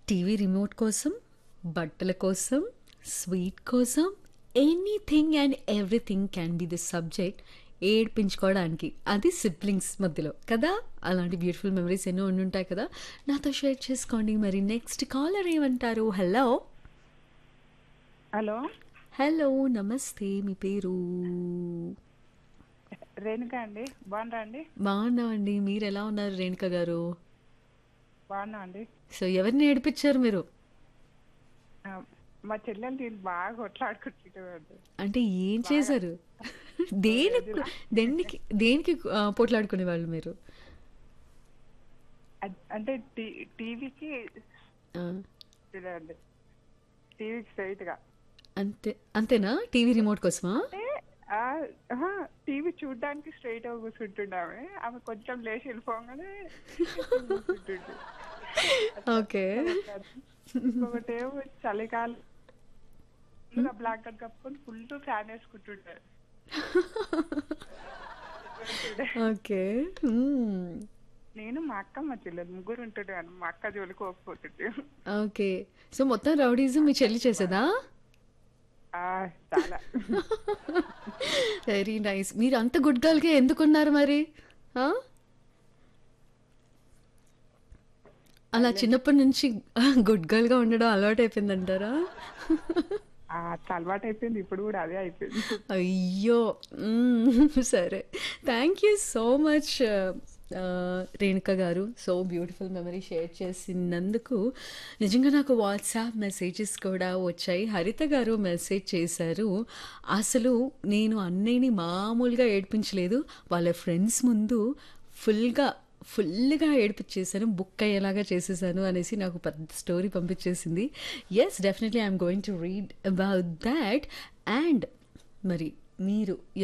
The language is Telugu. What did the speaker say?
టీవీ రిమోట్ కోసం, బట్టల కోసం, స్వీట్ కోసం anything and everything can be the subject ఏడ్పించుకోవడానికి. అది సిబ్లింగ్స్ మధ్యలో కదా! అలాంటి బ్యూటిఫుల్ మెమరీస్ ఎన్నో ఉండుంటాయి కదా! నాతో షేర్ చేసుకోండి. మరి నెక్స్ట్ కాలర్ ఏమంటారు? హలో! Hello hello! నమస్తే. మీ పేరు? రేణుక అండి బాగున్నారా అండి బాగున్నామండి. మీరెలా ఉన్నారు రేణుక గారు? బాగున్నా అండి సో, ఎవరిని ఏడిపించారు మీరు? ఆ, మా చెల్లెలు నేను బాగా కొట్లాడుకుంటుంటామండి అంటే ఏం చేశారు? దేనికి దేనికి దేనికి ఆహ్, పోట్లాడుకునేవాళ్ళు మీరు? అద్- అంటే టీ టీవీకి ఆ! చూడండి టీవీకి స్ట్రైట్ గా అంతే అంతేనా? టీవీ రిమోట్ కోసమా? అంటే ఆ, ఆహా, టీవీ చూడడానికి స్ట్రైట్ గా కూర్చుంటున్నామే ఆమె కొంచెం లేచి వెళ్ళిపోగానే కూర్చుంటుండే. ఓకే. ఇంకొకటేమో చలికాలం బ్లాంకెట్ కప్పుకొని ఫుల్ ఫ్యాన్ వేసుకుంటుండే ఓకే. హ్మ్. నేను మా అక్క మా చెల్లెలు ముగ్గురు ఉంటుండే మా అక్క జోలికి పోకపోతుంటే ఓకే. సో, మొత్తం రౌడీజం మీ చెల్లి చేసేదా? ఆ, చాలా వెరీ నైస్. మీరు అంత గుడ్ గర్ల్‌గా ఎందుకున్నారు మరి? ఆ? అలా చిన్నప్పటి నుంచి గుడ్ గర్ల్‌గా ఉండడం అలవాటైపోయిందంటారా? ఆ, అలవాటు అయిపోయింది ఇప్పుడు కూడా అదే అయిపోయింది అయ్యో! హ్మ్. సరే. థ్యాంక్ యూ సో మచ్ ఆహ్, రేణుక గారు. సో బ్యూటిఫుల్ మెమరీ షేర్ చేసినందుకు. నిజంగా నాకు వాట్సాప్ మెసేజెస్ కూడా వచ్చాయి. హరిత గారు మెసేజ్ చేశారు. అసలు నేను అన్నయ్యని మామూలుగా ఏడిపించలేదు. వాళ్ళ ఫ్రెండ్స్ ముందు ఫుల్‌గా ఫుల్‌గా ఏడిపిచ్చేసాను. బుక్ అయ్యేలాగా చేసేసాను అనేసి నాకు పెద్ద స్టోరీ పంపించేసింది. Yes definitely I am going to read about that. And మరి మీరు